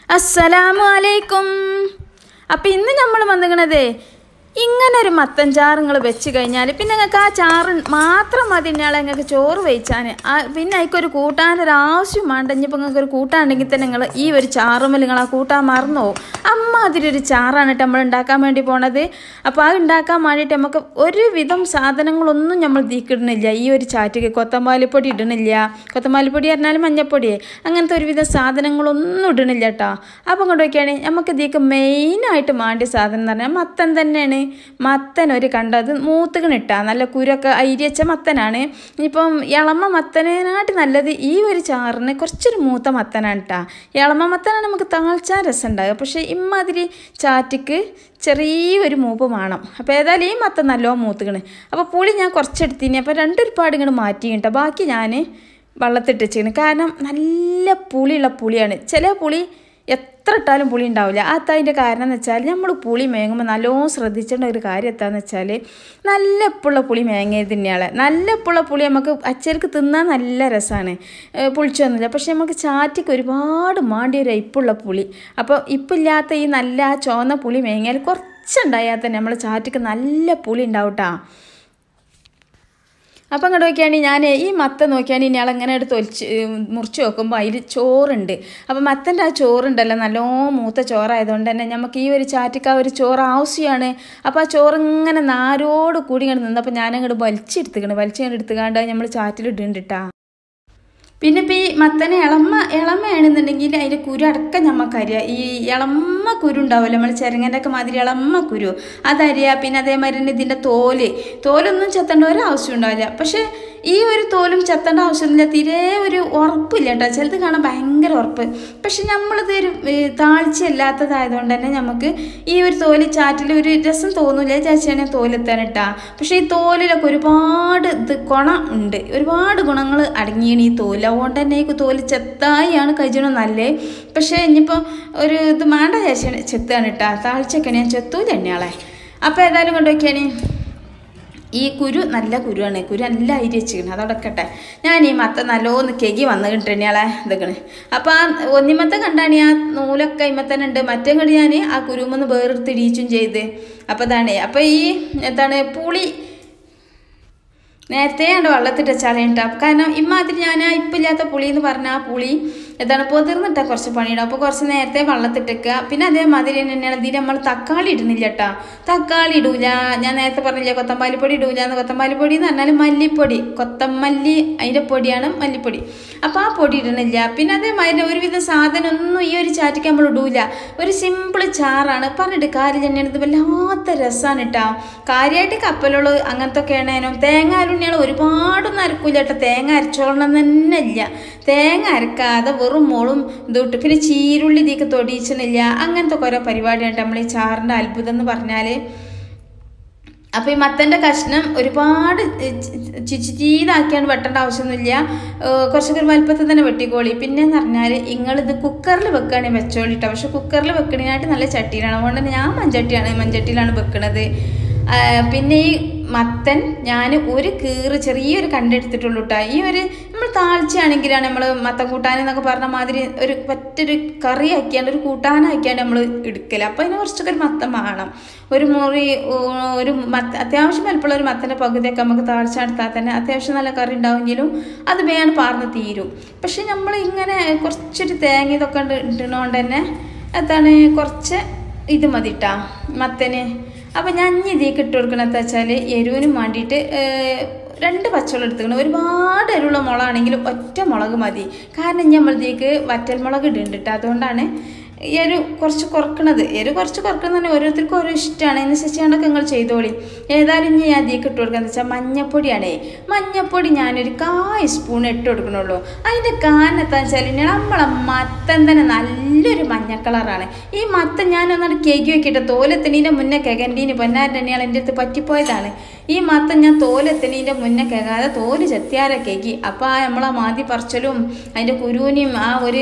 അസ്സലാമു അലൈക്കും അപ്പം ഇന്ന് നമ്മൾ വന്നിക്കണതേ ഇങ്ങനെ ഒരു മത്തൻ ചാറ് നിങ്ങൾ വെച്ച് കഴിഞ്ഞാൽ പിന്നെ നിങ്ങൾക്ക് ആ ചാറ് മാത്രം മതി ഇന്നാളെ നിങ്ങൾക്ക് ചോറ് വെച്ചാൽ പിന്നെ അതിക്കൊരു കൂട്ടാനൊരു ആവശ്യം വേണ്ട ഇനിയിപ്പോൾ നിങ്ങൾക്ക് ഒരു കൂട്ടാണെങ്കിൽ തന്നെ നിങ്ങൾ ഈ ഒരു ചാറുമ്മൽ നിങ്ങൾ ആ കൂട്ടാൻ മറന്നു പോകും അമ്മ അതിലൊരു ചാറാണ് കേട്ടോ നമ്മൾ ഉണ്ടാക്കാൻ വേണ്ടി പോണത് അപ്പോൾ അത് ഉണ്ടാക്കാൻ വേണ്ടിയിട്ട് നമുക്ക് ഒരുവിധം സാധനങ്ങളൊന്നും നമ്മൾ തീക്കിടുന്നില്ല ഈ ഒരു ചാറ്റിക്ക് കൊത്തമ്പാലിപ്പൊടി ഇടണില്ല കൊത്തമ്പാലിപ്പൊടി പറഞ്ഞാൽ മഞ്ഞപ്പൊടി അങ്ങനത്തെ ഒരുവിധ സാധനങ്ങളൊന്നും ഇടണില്ല കേട്ടോ അപ്പം കൊണ്ട് നോക്കിയാണെങ്കിൽ നമുക്ക് ഇതിക്ക് മെയിനായിട്ട് മാണ്ടിയ സാധനം എന്ന് പറഞ്ഞാൽ മത്തൻ തന്നെയാണ് മത്തൻ ഒരു കണ്ടത് മൂത്തുകണിട്ടാ നല്ല കുരൊക്കെ അരിയച്ച മത്തനാണ് ഇനിയിപ്പം ഇളമ മത്തനായിട്ട് നല്ലത് ഈ ഒരു ചാറിന് കുറച്ചൊരു മൂത്ത മത്തനാണ് കേട്ടോ ഇളമ മത്തനാണ് നമുക്ക് താഴ്ച്ചാൻ രസം ഉണ്ടാകുക പക്ഷേ ഇമ്മാതിരി ചാറ്റിക്ക് ചെറിയൊരു മൂപ്പ് വേണം അപ്പോൾ ഏതായാലും ഈ മത്തൻ നല്ലോണം മൂത്തുകണ് അപ്പോൾ പുളി ഞാൻ കുറച്ചെടുത്തിന് അപ്പോൾ രണ്ടൊരുപാട് ഇങ്ങോട്ട് മാറ്റി കേട്ടോ ബാക്കി ഞാൻ വെള്ളത്തിട്ട് വെച്ചിരിക്കണം കാരണം നല്ല പുളിയുള്ള പുളിയാണ് ചില പുളി എത്ര ഇട്ടാലും പുളി ഉണ്ടാവില്ല അത് അതിൻ്റെ കാരണം എന്ന് വെച്ചാൽ നമ്മൾ പുളി മേങ്ങുമ്പോൾ നല്ലോണം ശ്രദ്ധിക്കേണ്ട ഒരു കാര്യം എന്താണെന്ന് വെച്ചാൽ നല്ല എപ്പുള്ള പുളി മേങ്ങിയത് തന്നെയാണ് നല്ല എപ്പുള്ള പുളി നമുക്ക് അച്ചർക്ക് തിന്നാൻ നല്ല രസമാണ് പുളിച്ചൊന്നുമില്ല പക്ഷേ നമുക്ക് ചാറ്റിക്ക് ഒരുപാട് മാണ്ടിയ ഒരു ഇപ്പുള്ള പുളി അപ്പോൾ ഇപ്പില്ലാത്ത ഈ നല്ല ആ ചുവന്ന പുളി മേങ്ങിയാൽ കുറച്ചുണ്ടായാൽ തന്നെ നമ്മൾ ചാറ്റിക്ക് നല്ല പുളി ഉണ്ടാവും കേട്ടോ അപ്പം അങ്ങോട്ട് നോക്കിയാണെങ്കിൽ ഞാൻ ഈ മത്ത നോക്കിയാണെങ്കിൽ ഇനി അങ്ങനെ എടുത്ത് ഒലിച്ച് മുറിച്ച് നോക്കുമ്പോൾ അതിൽ ചോറുണ്ട് അപ്പം മത്തൻ്റെ ആ ചോറുണ്ടല്ലോ നല്ലോ മൂത്ത ചോറായതുകൊണ്ട് തന്നെ നമുക്ക് ഈ ഒരു ചാറ്റിക്ക് ആ ഒരു ചോറ് ആവശ്യമാണ് അപ്പോൾ ആ ചോറ് ഇങ്ങനെ നാരോട് കൂടി ഇങ്ങനെ നിന്നപ്പോൾ ഞാനങ്ങോട്ട് വലിച്ചെടുത്തുക്കണം വലിച്ചിങ്ങോട്ട് എടുത്തുകാണ്ട് നമ്മൾ ചാറ്റിൽ ഇടുന്നുണ്ട് പിന്നെ ഇപ്പോൾ ഈ മത്തനെ ഇളമ്മ ഇളമയാണെന്നുണ്ടെങ്കിൽ അതിൻ്റെ കുരു അടക്കം ഞമ്മക്കറിയാം ഈ ഇളമ്മ കുരു ഉണ്ടാവുമല്ലോ നമ്മൾ ചെരങ്ങൻ്റെ ഒക്കെ മാതിരി ഇളമ്മ കുരു അതറിയാം പിന്നെ അതേമാതിരി തന്നെ ഇതിൻ്റെ തോല് തോലൊന്നും ചെത്തേണ്ട ഒരു ആവശ്യം ഉണ്ടാവില്ല പക്ഷേ ഈ ഒരു തോലും ചെത്തേണ്ട ആവശ്യമില്ല തീരെ ഒരു ഉറപ്പില്ല കേട്ടോ ചിലത് കാണാൻ ഭയങ്കര ഉറപ്പ് പക്ഷെ നമ്മളിത് ഒരു താഴ്ചയല്ലാത്തതായതുകൊണ്ട് തന്നെ നമുക്ക് ഈ ഒരു തോല് ചാറ്റിൽ ഒരു രസം തോന്നില്ല ചാച്ചിയാണ് തോലെത്താൻ ഇട്ടാ പക്ഷെ ഈ തോലിലൊക്കെ ഒരുപാട് ഇത് ഗുണ ഉണ്ട് ഒരുപാട് ഗുണങ്ങൾ അടങ്ങിയാണ് ഈ തോല് അതുകൊണ്ട് തന്നെ ഈ തോല് ചെത്തായിയാണ് കഴിച്ചണം നല്ലത് പക്ഷേ ഇനിയിപ്പോൾ ഒരു ഇത് മാണ്ട ചാച്ചിയാണ് ചെത്താണ് ഇട്ടാ താഴ്ചയൊക്കെ ഞാൻ ചെത്തൂല തന്നെയാളെ അപ്പോൾ ഏതായാലും കൊണ്ടുവയ്ക്കാന് ഈ കുരു നല്ല കുരുവാണ് കുരു നല്ല അരി വെച്ചിരിക്കണം അതടക്കട്ടെ ഞാൻ ഈ മത്ത നല്ലോന്ന് കെകി വന്ന് കിട്ടണിയാളെ ഇതൊക്കെ അപ്പോൾ ആ ഒന്നിമത്തെ കണ്ടാണ് ആ നൂലൊക്കെ ഇമ്മത്തന്നെ ഉണ്ട് മറ്റേ കടി ഞാൻ ആ കുരുമെന്ന് വേറെടുത്ത് ഇടിച്ചും ചെയ്ത് അപ്പോൾ ഇതാണ് അപ്പോൾ ഈ എന്താണ് പുളി നേരത്തെ ആണ് വെള്ളത്തിട്ട് ചളയുണ്ട കാരണം ഇമ്മാതിരി ഞാൻ ആ ഇപ്പില്ലാത്ത പുളി എന്ന് പറഞ്ഞാൽ ആ പുളി എന്താണ് പൊതിർന്നിട്ടാൽ കുറച്ച് പണിയിടും അപ്പോൾ കുറച്ച് നേരത്തെ വെള്ളത്തിട്ടേക്കുക പിന്നെ അതേമാതിരി തന്നെയാണ് ഇതിൽ നമ്മൾ തക്കാളി ഇടുന്നില്ല കേട്ടോ തക്കാളി ഇടൂല ഞാൻ നേരത്തെ പറഞ്ഞില്ല കൊത്തമ്പാലിപ്പൊടി ഇടൂല എന്ന് കൊത്തമ്പാലിപ്പൊടി എന്ന് പറഞ്ഞാൽ മല്ലിപ്പൊടി കൊത്തമല്ലി അതിൻ്റെ പൊടിയാണ് മല്ലിപ്പൊടി അപ്പോൾ ആ പൊടി ഇടണില്ല പിന്നെ അതേമാതിരി ഒരുവിധ സാധനം ഒന്നും ഈ ഒരു ചാറ്റിക്ക് നമ്മൾ ഇടൂല ഒരു സിമ്പിൾ ചാറാണ് പറഞ്ഞിട്ട് കാര്യം തന്നെയാണ് ഇത് വല്ലാത്ത രസമാണ് കേട്ടോ കാര്യമായിട്ട് കപ്പലുള്ളൂ അങ്ങനത്തെ ഒക്കെ ആണേനും തേങ്ങ അരുണ്ണിയാണ് ഒരുപാടൊന്നും അരക്കൂല കേട്ടോ തേങ്ങ അരച്ചോളണം തന്നെ ഇല്ല തേങ്ങ അരക്കാതെ വെറും മോളും ഇതൊട്ട് പിന്നെ ചീരുള്ളി ഇതിക്ക് തൊടിയിച്ചണില്ല അങ്ങനത്തെ ഓരോ പരിപാടിയാണ് നമ്മൾ ഈ ചാറിൻ്റെ അത്ഭുതം എന്ന് പറഞ്ഞാൽ അപ്പോൾ ഈ മത്തൻ്റെ കഷ്ണം ഒരുപാട് ചിച്ചിരീതാക്കിയാണ് വെട്ടേണ്ട ആവശ്യമൊന്നുമില്ല കുറച്ചൊക്കെ ഒരു വലുപ്പത്തിൽ തന്നെ വെട്ടിക്കോളി പിന്നെ എന്ന് പറഞ്ഞാൽ നിങ്ങളിത് കുക്കറിൽ വെക്കുകയാണെങ്കിൽ വെച്ചോളിട്ടോ പക്ഷെ കുക്കറിൽ വെക്കണതിനായിട്ട് നല്ല ചട്ടിയിലാണ് അതുകൊണ്ട് തന്നെ ഞാൻ മൺചട്ടിയാണ് മൺചട്ടിയിലാണ് വെക്കണത് പിന്നെ ഈ മത്തൻ ഞാൻ ഒരു കീറ് ചെറിയൊരു കണ്ടെടുത്തിട്ടുള്ളൂ കേട്ടോ ഈ ഒരു നമ്മൾ താഴ്ചയാണെങ്കിലാണ് നമ്മൾ മത്തൻ കൂട്ടാൻ എന്നൊക്കെ പറഞ്ഞ മാതിരി ഒരു പറ്റൊരു കറി ആക്കിയാണ്ട് ഒരു കൂട്ടാനാക്കിയാണ് നമ്മൾ എടുക്കൽ അപ്പോൾ അതിന് കുറച്ചൊക്കെ ഒരു മത്തൻ വേണം ഒരു മുറി ഒരു മത്ത അത്യാവശ്യം വലുപ്പമുള്ള ഒരു മത്തൻ്റെ പകുതിയൊക്കെ നമുക്ക് താഴ്ച എടുത്താൽ തന്നെ അത്യാവശ്യം നല്ല കറി ഉണ്ടാവുമെങ്കിലും അത് വേണം പാർന്ന് തീരും പക്ഷെ നമ്മൾ ഇങ്ങനെ കുറച്ചൊരു തേങ്ങ ഇതൊക്കെ ഇടുന്നതുകൊണ്ട് തന്നെ എന്താണ് കുറച്ച് ഇത് മതിട്ടാ മത്തന് അപ്പം ഞാൻ ഇനി ഇതിലേക്ക് ഇട്ട് കൊടുക്കണത് വെച്ചാൽ എരിവിനും വേണ്ടിയിട്ട് രണ്ട് പച്ചവെള്ളം എടുത്തുക്കണം ഒരുപാട് എരിവുള്ള മുളകാണെങ്കിലും ഒറ്റ മുളക് മതി കാരണം ഇനി നമ്മളിതേക്ക് വറ്റൽ മുളക് ഇടുന്നുണ്ട് കേട്ടോ അതുകൊണ്ടാണ് എരു കുറച്ച് കുറക്കണത് എരു കുറച്ച് കുറക്കണം തന്നെ ഓരോരുത്തർക്കും ഓരോ ഇഷ്ടമാണ് അതിനനുസരിച്ചാണ്ടൊക്കെ നിങ്ങൾ ചെയ്തോളി ഏതായാലും ഇനി ഞാൻ അതിലേക്ക് ഇട്ട് കൊടുക്കുക വെച്ചാൽ മഞ്ഞപ്പൊടിയാണേ മഞ്ഞപ്പൊടി ഞാനൊരു കായ് സ്പൂൺ ഇട്ട് കൊടുക്കണുള്ളൂ അതിൻ്റെ കാരണം എന്താണെന്ന് വെച്ചാൽ നമ്മളെ മത്തൻ തന്നെ നല്ലൊരു മഞ്ഞ കളറാണ് ഈ മത്തൻ ഞാനൊന്നാണ് കേക്ക് വെക്കിയിട്ട് തോലെത്തണീൻ്റെ മുന്നേ കെകണ്ടീന് പൊന്നാരൻ തന്നെയാണ് എൻ്റെ അടുത്ത് പറ്റിപ്പോയതാണ് ഈ മത്തൻ ഞാൻ തോലെത്തണീൻ്റെ മുന്നേ കേൾക്കാതെ തോല് ചെത്തിയാരെ കേക്കി അപ്പോൾ ആ നമ്മളെ മാതി പറിച്ചലും അതിൻ്റെ കുരുവിനെയും ആ ഒരു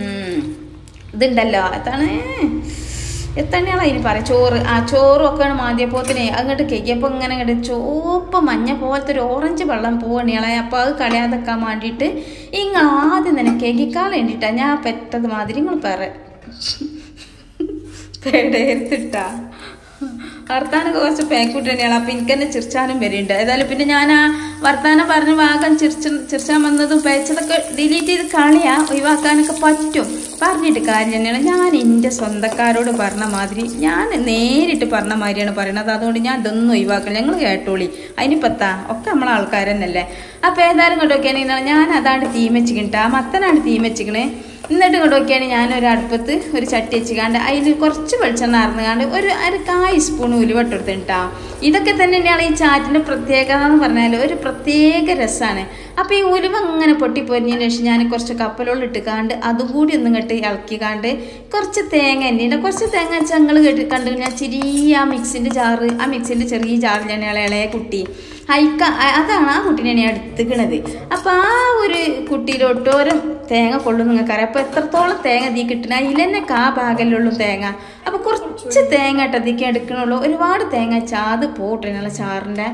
ഇതുണ്ടല്ലോ അതാണ് എത്തന്നെയാണ് അതിന് പറയാം ചോറ് ആ ചോറും ഒക്കെയാണ് മാതിയപ്പോത്തിനെ അങ്ങോട്ട് കഴിയപ്പോൾ ഇങ്ങനെ ഇങ്ങോട്ട് ചുവപ്പ് മഞ്ഞ പോലത്തെ ഒരു ഓറഞ്ച് വെള്ളം പോവണിയാളെ അപ്പോൾ അത് കളയാതെക്കാൻ വേണ്ടിയിട്ട് നിങ്ങൾ ആദ്യം തന്നെ കേക്കിക്കാൻ വേണ്ടിയിട്ടാണ് ഞാൻ പെറ്റത് മാതിരി നിങ്ങൾ പറ പേടേർത്തിട്ടാ വർത്താനൊക്കെ കുറച്ച് പാക്കൂട്ട് തന്നെയാണ് അപ്പം എനിക്ക് തന്നെ ചിരിച്ചാനും വരുന്നുണ്ട് ഏതായാലും പിന്നെ ഞാൻ ആ വർത്താനം പറഞ്ഞ ഭാഗം ചിരിച്ച് ചിരിച്ചാൻ വന്നതും പേച്ചതൊക്കെ ഡിലീറ്റ് ചെയ്ത് കളിയാ ഒഴിവാക്കാനൊക്കെ പറ്റും പറഞ്ഞിട്ട് കാര്യം തന്നെയാണ് ഞാൻ എൻ്റെ സ്വന്തക്കാരോട് പറഞ്ഞ മാതിരി ഞാൻ നേരിട്ട് പറഞ്ഞ മാതിരിയാണ് പറയണത് അതുകൊണ്ട് ഞാൻ ഇതൊന്നും ഒഴിവാക്കില്ല ഞങ്ങൾ കേട്ടോളി അതിനിപ്പത്താ ഒക്കെ നമ്മളെ ആൾക്കാർ തന്നെയല്ലേ അപ്പം ഏതായാലും കൊണ്ടൊക്കെയാണെങ്കിൽ ഞാൻ അതാണ് തീ വെച്ചിക്കിട്ട് ആ മത്തനാണ് തീ വെച്ചിക്കണേ എന്നിട്ട് ഇങ്ങോട്ട് നോക്കിയാണ് ഞാൻ ഒരു അടുപ്പത്ത് ഒരു ചട്ടി വെച്ചുകാണ്ട് അതിൽ കുറച്ച് വെളിച്ചെണ്ണ അറന്നുകാണ്ട് ഒരു അര കായ് സ്പൂൺ ഉലുവട്ട് കൊടുത്തിട്ടാ ഇതൊക്കെ തന്നെ തന്നെയാണ് ഈ ചാറ്റിൻ്റെ പ്രത്യേകത എന്ന് പറഞ്ഞാൽ ഒരു പ്രത്യേക രസമാണ് അപ്പോൾ ഈ ഉലുവ അങ്ങനെ പൊട്ടിപ്പൊരിഞ്ഞതിന് ശേഷം ഞാൻ കുറച്ച് കപ്പലോളം ഇട്ടുകാണ്ട് അതും കൂടി ഒന്നും കെട്ടി ഇളക്കിക്കാണ്ട് കുറച്ച് തേങ്ങ എണ്ണീൻ്റെ കുറച്ച് തേങ്ങ ചങ്ങൾ കെട്ടി കണ്ടു ഞാൻ ചെറിയ ആ മിക്സിൻ്റെ ജാറ് ആ മിക്സിൻ്റെ ചെറിയ ജാറിലാണ് ഇളയ കുട്ടി ഹൈക്ക അതാണ് ആ കുട്ടീനെ ഞാൻ എടുത്തുക്കണത് അപ്പം ആ ഒരു കുട്ടിയിലോട്ടോരം തേങ്ങ കൊള്ളും നിങ്ങൾക്കറിയാം അപ്പോൾ എത്രത്തോളം തേങ്ങ തീ കിട്ടണ അതിൽ തന്നെ കാ ഭാഗല്ലുള്ളൂ തേങ്ങ അപ്പോൾ കുറച്ച് തേങ്ങ ഇട്ട് അതിക്ക് എടുക്കണുള്ളൂ ഒരുപാട് തേങ്ങ ചാത് പോട്ടിനുള്ള ചാറിൻ്റെ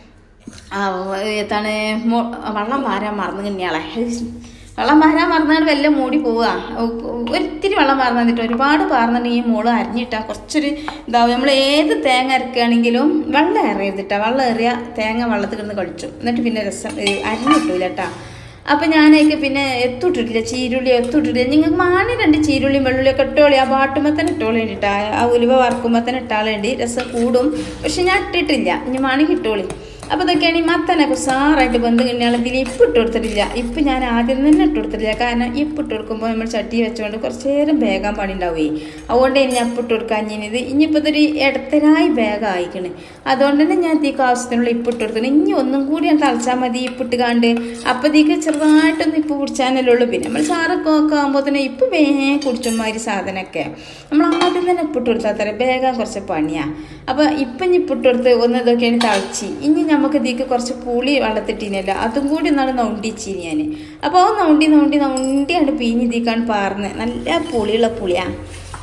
എന്താണ് മൊ- വെള്ളം വാരാൻ മറന്നു തന്നെയാളെ വെള്ളം വാരാൻ മറന്നാണ്ട് വല്ല മൂടി പോവുക ഒരിത്തിരി വെള്ളം വാർന്നു തന്നിട്ട് ഒരുപാട് പാർന്നിട്ടുണ്ടെങ്കിൽ മോള് അരിഞ്ഞിട്ടാൽ കുറച്ചൊരു ഇതാവും നമ്മൾ ഏത് തേങ്ങ അരക്കുകയാണെങ്കിലും വെള്ളം ഏറിയതിട്ടാ വെള്ളം ഏറിയ തേങ്ങ വെള്ളത്തിൽ കിടന്ന് കളിച്ചു എന്നിട്ട് പിന്നെ രസം ഏ, അരിഞ്ഞിട്ടൂല കേട്ടാ അപ്പം ഞാനേക്ക് പിന്നെ എത്തുട്ടിട്ടില്ല ചീരുള്ളി എത്തുട്ടിട്ടില്ല നിങ്ങൾക്ക് മാണി രണ്ട് ചീരുള്ളിയും വെള്ളുള്ളിയൊക്കെ ഇട്ടോളി ആ ബാട്ടുമ്പോൾ തന്നെ ഇട്ടോളി വേണ്ടിട്ടാ ആ ഉലുവ വറക്കുമ്പോൾ തന്നെ ഇട്ടാളേണ്ടി രസം കൂടും പക്ഷെ ഞാൻ ഇട്ടിട്ടില്ല ഇനി മാണി കിട്ടോളി അപ്പോൾ ഇതൊക്കെയാണ് ഈ മത്തനൊക്കെ സാറായിട്ട് ബന്ധം കഴിഞ്ഞാൽ ഇതിൽ ഇപ്പ് ഇട്ട് കൊടുത്തിട്ടില്ല ഇപ്പ് ഞാൻ ആദ്യം തന്നെ ഇട്ട് കൊടുത്തിട്ടില്ല കാരണം ഇപ്പ് ഇട്ട് കൊടുക്കുമ്പോൾ നമ്മൾ ചട്ടി വെച്ചുകൊണ്ട് കുറച്ച് നേരം വേഗം പണി ഉണ്ടാവുകയെ അതുകൊണ്ട് ഇനി ഞാൻ ഇപ്പ് ഇട്ട് കൊടുക്കാൻ ഇനിയത് ഇനിയിപ്പോൾ ഇതൊരു ഇടത്തരായി വേഗം ആയിക്കണ് അതുകൊണ്ട് തന്നെ ഞാൻ തീക്ക് ആവശ്യത്തിനുള്ള ഇപ്പ് ഇട്ട് കൊടുക്കണം ഇനി ഒന്നും കൂടി ഞാൻ തളിച്ചാൽ മതി ഇപ്പ് ഇട്ട് കാണ്ട് അപ്പോൾ തീക്ക് ചെറുതായിട്ടൊന്ന് ഇപ്പ് കുടിച്ചാനല്ലേ ഉള്ളൂ പിന്നെ നമ്മൾ ചാറൊക്കെ ഒക്കെ ആകുമ്പോൾ തന്നെ ഇപ്പ് വേഗം കുടിച്ചുമാതിരി സാധനമൊക്കെ നമ്മൾ ആദ്യം തന്നെ ഇപ്പിട്ട് കൊടുത്താൽ തരാം വേഗം കുറച്ച് പണിയാണ് അപ്പോൾ ഇപ്പം ഇനി ഇപ്പിട്ട് കൊടുത്ത് ഒന്ന് ഇതൊക്കെയാണ് തളിച്ച് ഇനി നമുക്ക് ഇതിക്ക് കുറച്ച് പുളി വെള്ളത്തിട്ടീനല്ലോ അതും കൂടി ഒന്നാണ് നൗണ്ടിച്ചീനി ഞാൻ അപ്പോൾ ആ നൗണ്ടി നൗണ്ടി നൗണ്ടിയാണ് പീഞ്ഞ് ഇതിക്കാണ് പാർന്നത് നല്ല പുളിയുള്ള പുളിയാണ്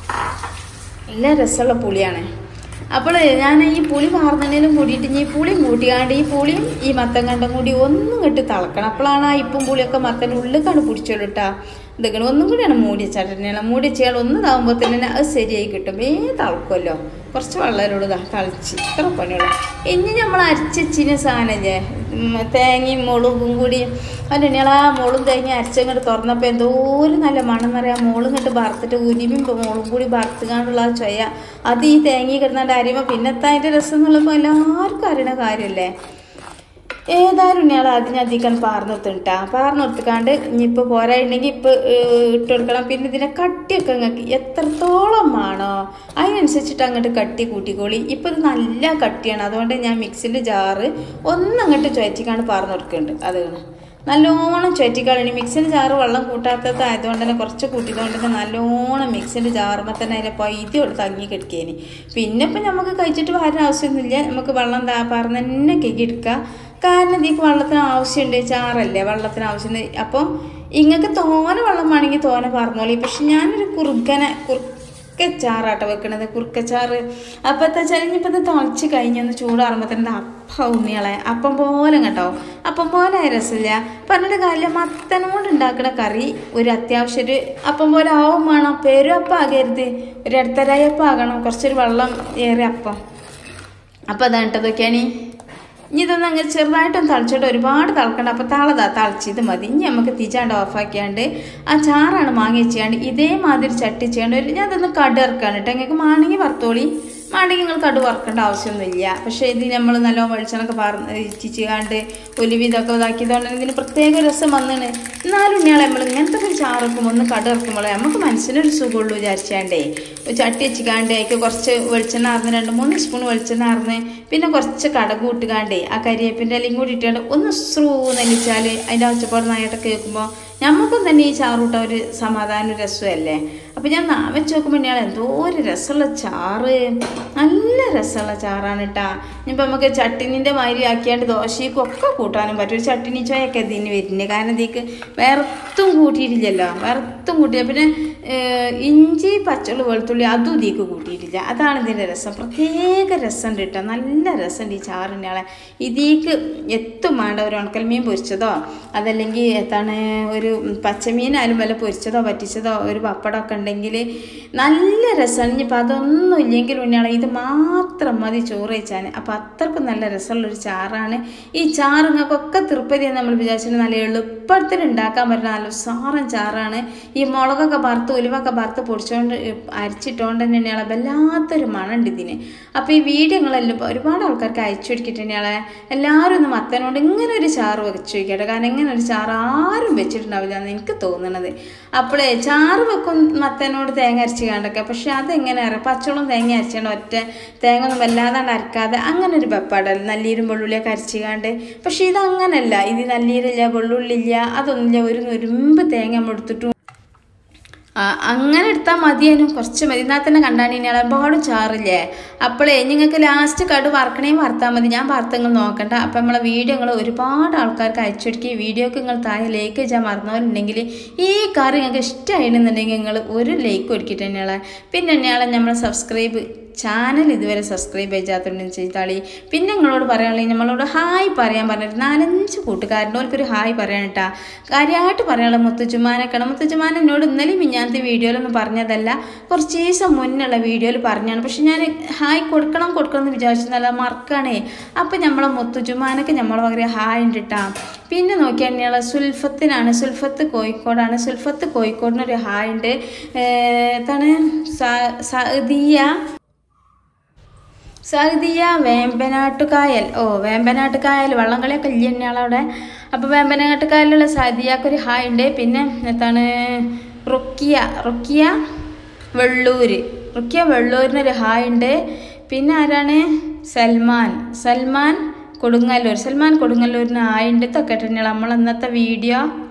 നല്ല രസമുള്ള പുളിയാണ് അപ്പോൾ ഞാൻ ഈ പുളി പാർന്നതിനും കൂടിയിട്ട് ഈ പുളിയും കൂട്ടിയാണ്ട് ഈ പുളിയും ഈ മത്തൻ കണ്ടും കൂടി ഒന്നും കെട്ടി തിളക്കണം അപ്പോഴാണ് ആ ഇപ്പും പുളിയൊക്കെ മത്തൻ ഉള്ളിക്കാണ് പിടിച്ചോളൂ കേട്ടാ ഇതൊക്കെ ഒന്നും കൂടിയാണ് മൂടി വെച്ചാൽ മൂടി വെച്ചാൽ ഒന്ന് ഇതാകുമ്പോൾ തന്നെ അത് ശരിയായി കിട്ടും വേ തിളക്കുമല്ലോ കുറച്ച് വെള്ളത്തിലൂടെ ഇതാ തളിച്ച് ഇത്ര പണിയുള്ളൂ ഇനി നമ്മൾ അരച്ചിന് സാധനമില്ലേ ഉം, തേങ്ങയും മുളകും കൂടി അതിൻ്റെ ആ മുളും തേങ്ങ അരച്ചങ്ങോട്ട് തുറന്നപ്പോൾ എന്തോ ഒരു നല്ല മണം പറയാം മോളും ഇങ്ങോട്ട് വറുത്തിട്ട് ഉരുമിയും മോളും കൂടി വറുത്തുകാണ്ടുള്ള ആ ചൊയ അത് ഈ തേങ്ങ കിടന്നാണ്ട് അരിയുമ്പോൾ പിന്നത്തെ അതിൻ്റെ രസം എന്നുള്ളപ്പോൾ എല്ലാവർക്കും അറിയണ കാര്യമല്ലേ ഏതായാലും ഇയാൾ അതിനധികം പാർന്നെടുത്തിട്ടാ പാർന്നെടുത്തിക്കാണ്ട് ഇനിയിപ്പോൾ പോരായിട്ടുണ്ടെങ്കിൽ ഇപ്പോൾ ഇട്ട് കൊടുക്കണം പിന്നെ ഇതിനെ കട്ടിയൊക്കെ നിങ്ങൾക്ക് എത്രത്തോളം വേണോ അതിനനുസരിച്ചിട്ട് അങ്ങോട്ട് കട്ടി കൂട്ടിക്കോളി ഇപ്പോൾ ഇത് നല്ല കട്ടിയാണ് അതുകൊണ്ട് ഞാൻ മിക്സിൻ്റെ ജാറ് ഒന്നങ്ങോട്ട് ചുവറ്റിക്കാണ്ട് പാർന്ന് കൊടുക്കുന്നുണ്ട് അത് നല്ലോണം ചുവറ്റിക്കാളി മിക്സിൻ്റെ ജാറ് വെള്ളം കൂട്ടാത്തത് ആയതുകൊണ്ട് തന്നെ കുറച്ച് കൂട്ടിയതുകൊണ്ട് തന്നെ നല്ലോണം മിക്സിൻ്റെ ജാറുമ്പോൾ തന്നെ അതിനെ പൈതി കൊടുത്ത് തങ്ങി കിടക്കേനി പിന്നെ ഇപ്പം നമുക്ക് കഴിച്ചിട്ട് വരാൻ ആവശ്യമൊന്നുമില്ല നമുക്ക് വെള്ളം താ പറഞ്ഞ് തന്നെ കെക്കി എടുക്കാം കാരണം ഇതിക്ക് വെള്ളത്തിന് ആവശ്യമുണ്ട് ചാറല്ലേ വെള്ളത്തിന് ആവശ്യം അപ്പോൾ ഇങ്ങൾക്ക് തോന വെള്ളം വേണമെങ്കിൽ തോന പറഞ്ഞോളി പക്ഷെ ഞാനൊരു കുറുക്കനെ കുറുക്കച്ചാറാട്ടോ വെക്കണത് കുറുക്കച്ചാറ് അപ്പോൾ എന്താ വെച്ചാൽ ഇനിയിപ്പോൾ ഇത് തിളച്ച് കഴിഞ്ഞൊന്ന് ചൂടാറുമ്പോൾ തന്നെ അപ്പം ഉണ്ണികളെ അപ്പം പോലെ കേട്ടോ അപ്പം പോലെ ആയ രസമില്ല പറഞ്ഞിട്ട് കാര്യം മത്തനോട് ഉണ്ടാക്കുന്ന കറി ഒരു അത്യാവശ്യം ഒരു അപ്പം പോലെ ആവും വേണം പേരും അപ്പം ആകരുത് ഒരു ഇടത്തരായി അപ്പം ആകണം കുറച്ചൊരു വെള്ളം ഏറിയ അപ്പം അപ്പോൾ അതാണ് കേട്ടതൊക്കെയാണ് ഇനി ഇതൊന്ന് അങ്ങനെ ചെറുതായിട്ടൊന്ന് തളിച്ചിട്ട് ഒരുപാട് തിളക്കണ്ട അപ്പോൾ തളതാ തളിച്ചത് മതി ഇനി നമുക്ക് തിച്ചാണ്ട് ഓഫാക്കിയാണ്ട് ആ ചാറാണ് വാങ്ങി വെച്ചാണ്ട് ഇതേമാതിരി ചട്ടി ചെയ്യാണ്ട് ഒരു ഞാൻ അതൊന്ന് കട് ഇറക്കാണ് കേട്ടോ നിങ്ങൾക്ക് മാണെങ്കിൽ വറുത്തോളി മാണെങ്കിൽ നിങ്ങൾ കട് വറക്കേണ്ട ആവശ്യമൊന്നുമില്ല പക്ഷേ ഇത് നമ്മൾ നല്ല വെളിച്ചെണ്ണൊക്കെ പറന്ന് ഇച്ചിച്ചാണ്ട് ഒലിവ് ഇതൊക്കെ ഇതാക്കിയതുകൊണ്ട് തന്നെ ഇതിന് പ്രത്യേക രസം വന്നിന് എന്നാലും ഉണ്ണിയാളെ നമ്മൾ ഇങ്ങനത്തെ ഒരു ചാറക്കുമ്പോൾ ഒന്ന് കട് ഇറക്കുമ്പോഴേ നമുക്ക് മനസ്സിനൊരു സുഖമുള്ളൂ വിചാരിച്ചാണ്ടേ ഒരു ചട്ടി വെച്ചിക്കാണ്ട് അതിക്ക് കുറച്ച് വെളിച്ചെണ്ണ ആർന്ന് രണ്ട് മൂന്ന് സ്പൂൺ വെളിച്ചെണ്ണ ആർന്ന് പിന്നെ കുറച്ച് കടക് ഇട്ടുകാണ്ടേ ആ കരിയേപ്പിൻ്റെ ഇലയും കൂടി ഇട്ടുകൊണ്ട് ഒന്ന് സ്രൂ നെല്ലിച്ചാൽ അതിൻ്റെ ഒച്ചപ്പാട് നായിട്ട് കേൾക്കുമ്പോൾ നമുക്കും തന്നെ ഈ ചാറൂട്ട ഒരു സമാധാന രസമല്ലേ അപ്പം ഞാൻ നാ വെച്ച് നോക്കുമ്പോൾ ഞാൻ എന്തോ ഒരു രസമുള്ള ചാറ് നല്ല രസമുള്ള ചാറാണ് കേട്ടാ ഇനിയിപ്പോൾ നമുക്ക് ചട്ടിനിൻ്റെ മാതിരി ആക്കിയാണ്ട് ദോശയ്ക്കും ഒക്കെ കൂട്ടാനും പറ്റും ഒരു ചട്ടിനി ചോയൊക്കെ ഇതിന് വരുന്നത് കാരണം ഇതിക്ക് വേറത്തും കൂട്ടിയിട്ടില്ലല്ലോ വേറത്തും കൂട്ടിയില്ല പിന്നെ ഏഹ്, ഇഞ്ചി പച്ചുള്ളി വെളുത്തുള്ളി അതും ഇതിലേക്ക് കൂട്ടിയിട്ടില്ല അതാണ് ഇതിൻ്റെ രസം പ്രത്യേക രസമുണ്ട് കേട്ടോ നല്ല രസമുണ്ട് ഈ ചാറിനാളെ ഇതിലേക്ക് എത്തും വേണ്ട ഒരു ഉണക്കൽമീൻ പൊരിച്ചതോ അതല്ലെങ്കിൽ എന്താണ് ഒരു പച്ചമീനായാലും വല്ല പൊരിച്ചതോ പറ്റിച്ചതോ ഒരു പപ്പടമൊക്കെ ഉണ്ടെങ്കിൽ നല്ല രസമാണ് ഇനിയിപ്പോൾ അതൊന്നും ഇല്ലെങ്കിൽ ഉണ്ണിയാളെ ഇത് മാത്രം മതി ചോറ് വെച്ചാൽ അപ്പോൾ അത്രക്കും നല്ല രസമുള്ളൊരു ചാറാണ് ഈ ചാറുങ്ങൾക്കൊക്കെ തൃപ്പതി നമ്മൾ വിചാരിച്ചിട്ട് നല്ല എളുപ്പത്തിൽ ഉണ്ടാക്കാൻ പറ്റുന്ന നല്ല സാറൻ ചാറാണ് ഈ മുളകൊക്കെ വറുത്ത് ഉലുവൊക്കെ വറുത്ത് പൊടിച്ചുകൊണ്ട് അരിച്ചിട്ടുകൊണ്ട് തന്നെ തന്നെയാണ് വല്ലാത്തൊരു മണമുണ്ട് ഇതിന് അപ്പോൾ ഈ വീഡിയോകളെല്ലാം ഒരുപാട് ആൾക്കാർക്ക് അയച്ചു കൊടുക്കിട്ട് തന്നെയാണ് എല്ലാവരും ഒന്ന് മത്തനോണ്ട് ഇങ്ങനെ ഒരു ചാറ് വെച്ച് വയ്ക്കട്ടെ കാരണം ഇങ്ങനെ ഒരു ചാറ് ആരും വെച്ചിട്ടുണ്ടാവില്ല എന്ന് എനിക്ക് തോന്നുന്നത് അപ്പോഴേ ചാറ് വെക്കും മത്തനോട് തേങ്ങ അരച്ച് കണ്ടൊക്കെ പക്ഷെ അതെങ്ങനെ അറിയാം പച്ചവളം തേങ്ങ അരച്ചാണ്ട് ഒറ്റ തേങ്ങ ഒന്നും വല്ലാതാണ്ട് അരക്കാതെ അങ്ങനെ ഒരു വെപ്പാടല്ല നല്ലീരും വെള്ളുള്ളിയൊക്കെ അരച്ചുകാണ്ട് പക്ഷെ ഇത് അങ്ങനല്ല ഇത് നല്ലീരില്ല വെള്ളുള്ളില്ല അതൊന്നുമില്ല ഒരു നുരുമ്പ് തേങ്ങ നമ്മൾ എടുത്തിട്ടും ആ, അങ്ങനെ എടുത്താൽ മതിയേനും കുറച്ച് മതി എന്നാൽ തന്നെ കണ്ടാൽ ഇനി ഒരുപാട് ചാറില്ലേ അപ്പോഴേ നിങ്ങൾക്ക് ലാസ്റ്റ് കട് വറക്കണേ വറുത്താൽ മതി ഞാൻ വറുത്തങ്ങൾ നോക്കണ്ട അപ്പം നമ്മളെ വീഡിയോ നിങ്ങൾ ഒരുപാട് ആൾക്കാർക്ക് അയച്ചു കൊടുക്കുക വീഡിയോക്ക് നിങ്ങൾ താഴെ ലേക്ക് ചെയ്യാൻ മറന്നവരുണ്ടെങ്കിൽ ഈ കറി നിങ്ങൾക്ക് ഇഷ്ടമായിരുന്നുണ്ടെങ്കിൽ നിങ്ങൾ ഒരു ലേക്ക് കൊടുക്കിട്ട് തന്നെയാണ് പിന്നെ തന്നെയാണ് നമ്മൾ സബ്സ്ക്രൈബ് ചാനൽ ഇതുവരെ സബ്സ്ക്രൈബ് ചെയ്യാത്തതുകൊണ്ട് ചെയ്താളി പിന്നെ നിങ്ങളോട് പറയാനുള്ളത് നമ്മളോട് ഹായ് പറയാൻ പറഞ്ഞിട്ട് നാലഞ്ച് കൂട്ടുകാരുടെ ഓർക്കൊരു ഹായ് പറയാൻ കേട്ടാ കാര്യമായിട്ട് പറയാനുള്ള മുത്തുച്ചുമാനൊക്കെയാണ് മുത്തുച്ചുമാൻ എന്നോട് ഇന്നലെ മിഞ്ഞാത്ത വീഡിയോയിലൊന്നും പറഞ്ഞതല്ല കുറച്ച് ദിവസം മുന്നുള്ള വീഡിയോയിൽ പറഞ്ഞാണ് പക്ഷെ ഞാൻ ഹായ് കൊടുക്കണം കൊടുക്കണം എന്ന് വിചാരിച്ചതല്ല മറക്കാണേ അപ്പം നമ്മളെ മുത്തുച്ചുമാനൊക്കെ നമ്മളെ പകരം ഹായ് ഉണ്ട് കേട്ടാ പിന്നെ നോക്കിയാൽ തന്നെയുള്ള സുൽഫത്തിനാണ് സുൽഫത്ത് കോഴിക്കോടാണ് സുൽഫത്ത് കോഴിക്കോടിനൊരു ഹായ് ഉണ്ട് ഏർ എന്താണ് സ- സഅദിയ സൗദിയ വേമ്പനാട്ടുകായൽ ഓ വേമ്പനാട്ടുകായൽ വള്ളംകളിയൊക്കെ ഇല്ല തന്നെയാളവിടെ അപ്പോൾ വേമ്പനാട്ടുകായലുള്ള സൗദിയാക്കൊരു ഹായ് ഉണ്ട് പിന്നെ എന്താണ് റുക്കിയ റുക്കിയ വെള്ളൂര് റുക്കിയ വെള്ളൂരിനൊരു ഹായ് ഉണ്ട് പിന്നെ ആരാണ് സൽമാൻ സൽമാൻ കൊടുങ്ങല്ലൂർ സൽമാൻ കൊടുങ്ങല്ലൂരിന് ഹായ് ഉണ്ട് ഇതൊക്കെ തന്നെയാണ് നമ്മൾ ഇന്നത്തെ വീഡിയോ